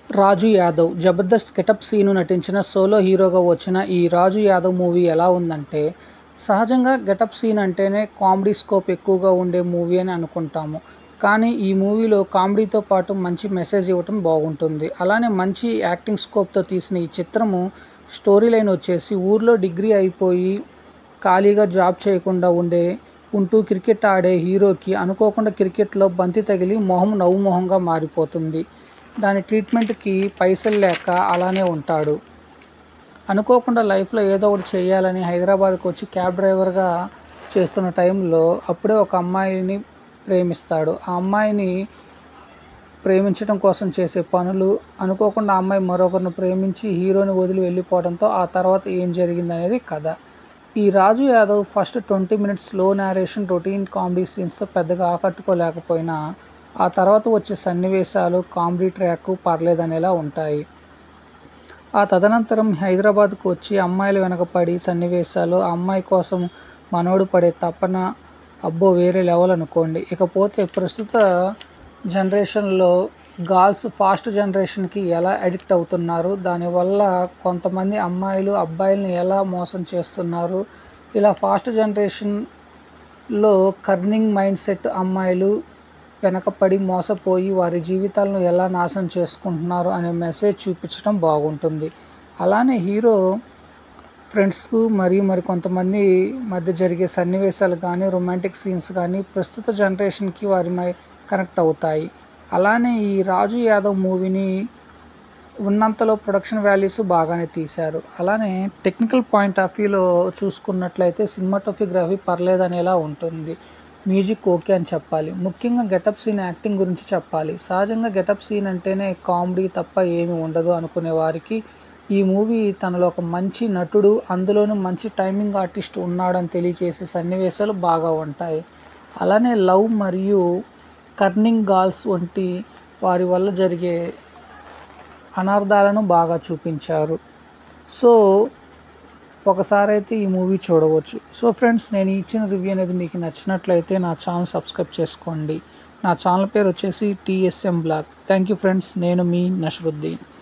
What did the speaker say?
రాజు Yadav Jabardasth getup Seenu నటించిన solo హీరోగా వచ్చిన ఈ రాజు యాదవ్ మూవీ ఎలా ఉందంటే సహజంగా గెటప్ సీన్ అంటేనే కామెడీ స్కోప్ ఎక్కువగా ఉండే మూవీ అని అనుకుంటాము కానీ ఈ మూవీలో కామెడీతో పాటు మంచి మెసేజ్ ఇవ్వటం బాగుంటుంది అలానే మంచి యాక్టింగ్ స్కోప్తో తీసిన ఈ చిత్రము స్టోరీ లైన్ వచ్చేసి ఊర్లో డిగ్రీ అయిపోయి ఖాళీగా జాబ్ చేయకుండా ఉండే ఉంటూ క్రికెట్ ఆడే హీరోకి అనుకోకుండా క్రికెట్లో బంతి తగిలి మొహం నవ్వు మొహంగా మారిపోతుంది దాని ట్రీట్మెంట్కి పైసలు లేక అలానే ఉంటాడు అనుకోకుండా లైఫ్లో ఏదో ఒకటి చేయాలని హైదరాబాద్కి వచ్చి క్యాబ్ డ్రైవర్గా చేస్తున్న టైంలో అప్పుడే ఒక అమ్మాయిని ప్రేమిస్తాడు ఆ అమ్మాయిని ప్రేమించడం కోసం చేసే పనులు అనుకోకుండా ఆ అమ్మాయి మరొకరిని ప్రేమించి హీరోని వదిలి వెళ్ళిపోవడంతో ఆ తర్వాత ఏం జరిగింది అనేది కథ ఈ Raju Yadav first twenty minutes slow narration routine comedy సీన్స్తో పెద్దగా ఆకట్టుకోలేకపోయినా ఆ తర్వాత వచ్చే సన్నివేశాలు కామెడీ ట్రాక్ పర్లేదనేలా ఉంటాయి ఆ తదనంతరం హైదరాబాద్కు వచ్చి అమ్మాయిల వెనకపడి సన్నివేశాలు ఆ అమ్మాయి కోసం మనోడు పడే తపన అబ్బో వేరే లెవెల్ అనుకోండి ఇకపోతే ప్రస్తుత జనరేషన్లో గర్ల్స్ ఫాస్ట్ జనరేషన్కి ఎలా అడిక్ట్ అవుతున్నారు దానివల్ల కొంతమంది అమ్మాయిలు అబ్బాయిల్ని ఎలా మోసం చేస్తున్నారు ఇలా ఫాస్ట్ జనరేషన్లో కర్నింగ్ మైండ్ సెట్ అమ్మాయిలు వెనకపడి మోసపోయి వారి జీవితాలను ఎలా నాశనం చేసుకుంటున్నారు అనే మెసేజ్ చూపించడం బాగుంటుంది అలానే హీరో ఫ్రెండ్స్కు మరియు మరి కొంతమంది మధ్య జరిగే సన్నివేశాలు కానీ రొమాంటిక్ సీన్స్ కానీ ప్రస్తుత జనరేషన్కి వారి మై కనెక్ట్ అవుతాయి అలానే ఈ రాజు యాదవ్ మూవీని ఉన్నంతలో ప్రొడక్షన్ వాల్యూస్ బాగానే తీశారు అలానే టెక్నికల్ పాయింట్ ఆఫ్ వ్యూలో చూసుకున్నట్లయితే సినిమాటోఫిగ్రఫీ పర్లేదనేలా ఉంటుంది మ్యూజిక్ ఓకే అని చెప్పాలి ముఖ్యంగా గెటప్ సీన్ యాక్టింగ్ గురించి చెప్పాలి సహజంగా గెటప్ సీన్ అంటేనే కామెడీ తప్ప ఏమి ఉండదు అనుకునే వారికి ఈ మూవీ తనలో ఒక మంచి నటుడు అందులోనూ మంచి టైమింగ్ ఆర్టిస్ట్ ఉన్నాడని తెలియజేసే సన్నివేశాలు బాగా ఉంటాయి అలానే లవ్ మరియు కర్నింగ్ గాల్స్ వంటి వారి వల్ల జరిగే అనార్థాలను బాగా చూపించారు సో ఒకసారి అయితే ఈ మూవీ చూడవచ్చు సో ఫ్రెండ్స్ నేను ఇచ్చిన రివ్యూ అనేది మీకు నచ్చినట్లయితే నా ఛానల్ సబ్స్క్రైబ్ చేసుకోండి నా ఛానల్ పేరు వచ్చేసి TSM blog thank you friends నేను మీ నషరుద్దీన్